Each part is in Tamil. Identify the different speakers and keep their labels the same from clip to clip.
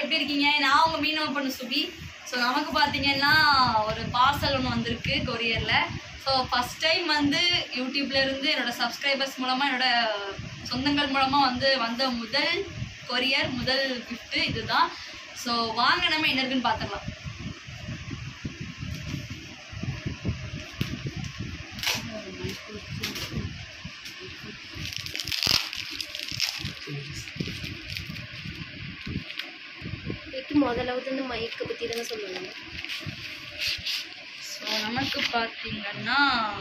Speaker 1: எப்படி இருக்கீங்க நான் உங்கள் மீனவ பொண்ணு சுபி ஸோ நமக்கு பார்த்தீங்கன்னா ஒரு பார்சல் ஒன்று வந்திருக்கு கொரியரில் ஸோ ஃபஸ்ட் டைம் வந்து யூடியூப்ல இருந்து என்னோட சப்ஸ்கிரைபர்ஸ் மூலமாக என்னோட சொந்தங்கள் மூலமாக வந்து வந்த முதல் கொரியர் முதல் gift இதுதான் ஸோ வாங்க நம்ம என்ன இருக்குன்னு பார்த்துக்கலாம்
Speaker 2: இதுக்கு முதலாவது இந்த மைக்கை பற்றி தானே சொல்லுவாங்க
Speaker 1: ஸோ நமக்கு பார்த்தீங்கன்னா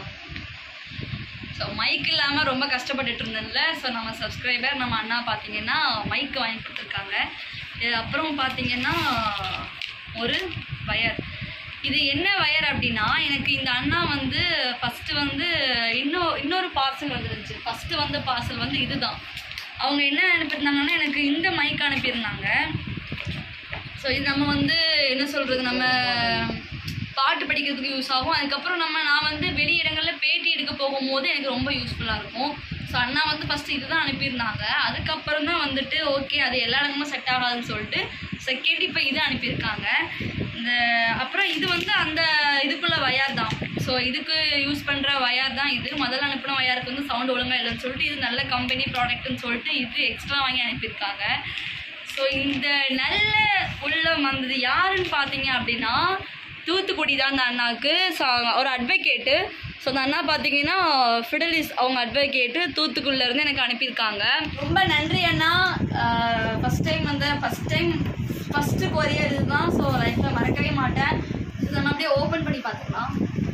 Speaker 1: ஸோ மைக் இல்லாமல் ரொம்ப கஷ்டப்பட்டுட்டு இருந்தேன்ல ஸோ நம்ம சப்ஸ்கிரைபர் நம்ம அண்ணா பார்த்தீங்கன்னா மைக் வாங்கி கொடுத்துருக்காங்க இது அப்புறம் பார்த்தீங்கன்னா ஒரு வயர் இது என்ன வயர் அப்படின்னா எனக்கு இந்த அண்ணா வந்து ஃபஸ்ட்டு வந்து இன்னும் இன்னொரு பார்சல் வந்துருந்துச்சு ஃபஸ்ட்டு வந்த பார்சல் வந்து இதுதான் அவங்க என்ன அனுப்பியிருந்தாங்கன்னா எனக்கு இந்த மைக் அனுப்பியிருந்தாங்க ஸோ இது நம்ம வந்து என்ன சொல்கிறது நம்ம பாட்டு படிக்கிறதுக்கு யூஸ் ஆகும் அதுக்கப்புறம் நம்ம நான் வந்து வெளி இடங்களில் பேட்டி எடுக்க போகும்போது எனக்கு ரொம்ப யூஸ்ஃபுல்லாக இருக்கும் ஸோ அண்ணா வந்து ஃபஸ்ட்டு இதுதான் அனுப்பியிருந்தாங்க அதுக்கப்புறம் தான் வந்துட்டு ஓகே அது எல்லா இடமும் செட் ஆகாதுன்னு சொல்லிட்டு செகண்ட் இப்போ இது அனுப்பியிருக்காங்க இந்த அப்புறம் இது வந்து அந்த இதுக்குள்ள வயர் தான் ஸோ இதுக்கு யூஸ் பண்ணுற வயர் தான் இது முதல்ல அனுப்பின வயருக்கு வந்து சவுண்ட் ஒழுங்காக இல்லைன்னு சொல்லிட்டு இது நல்ல கம்பெனி ப்ராடக்ட்னு சொல்லிட்டு இது எக்ஸ்ட்ரா வாங்கி அனுப்பியிருக்காங்க ஸோ இந்த நல்ல உள்ளம் வந்தது யாருன்னு பார்த்தீங்க அப்படின்னா தூத்துக்குடி தான் அந்த அண்ணாவுக்கு ஸோ ஒரு அட்வொகேட்டு ஸோ அந்த அண்ணா பார்த்தீங்கன்னா ஃபிடலிஸ் அவங்க அட்வொகேட்டு தூத்துக்குடில இருந்து எனக்கு அனுப்பியிருக்காங்க ரொம்ப நன்றி அண்ணா ஃபஸ்ட் டைம் வந்து ஃபஸ்ட் டைம் ஃபஸ்ட்டு கொரியர் இதுதான் ஸோ லைஃப்பில் மறக்கவே மாட்டேன் இது நம்ம அப்படியே ஓப்பன் பண்ணி பார்த்துக்கலாம்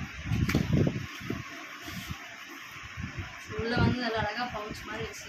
Speaker 1: உள்ள வந்து நல்ல அழகாக பவுச் மாதிரி வச்சு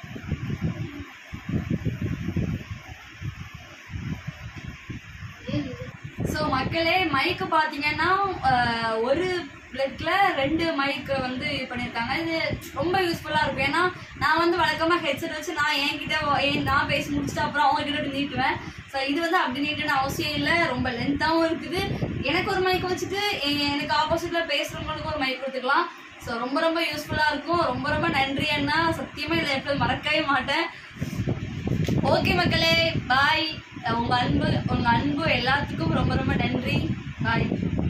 Speaker 1: ஸோ மக்களே மைக்கு பார்த்தீங்கன்னா ஆஹ், ஒரு பிளட்ல ரெண்டு மைக்கு வந்து இது பண்ணியிருக்காங்க இது ரொம்ப யூஸ்ஃபுல்லாக இருக்கும் ஏன்னா நான் வந்து வழக்கமாக ஹெட்செட் வச்சு நான் என்கிட்ட வ- ஏன் நான் பேசி முடிச்சுட்டு அப்புறம் அவங்க கிட்ட நீட்டுவேன் ஸோ இது வந்து அப்படி நீட்டுன்னு அவசியம் இல்லை ரொம்ப லென்த்தாகவும் இருக்குது எனக்கு ஒரு மைக் வச்சுட்டு எ- எனக்கு ஆப்போசிட்டில் பேசுகிறவங்களுக்கு ஒரு மைக் கொடுத்துக்கலாம் ஸோ ரொம்ப ரொம்ப யூஸ்ஃபுல்லாக இருக்கும் ரொம்ப ரொம்ப நன்றி அண்ணா சத்தியமாக இதை எப்போதும் மறக்கவே மாட்டேன் ஓகே மக்களே பாய் உங்க அன்பு உங்க அன்பு எல்லாத்துக்கும் ரொம்ப ரொம்ப நன்றி பாய்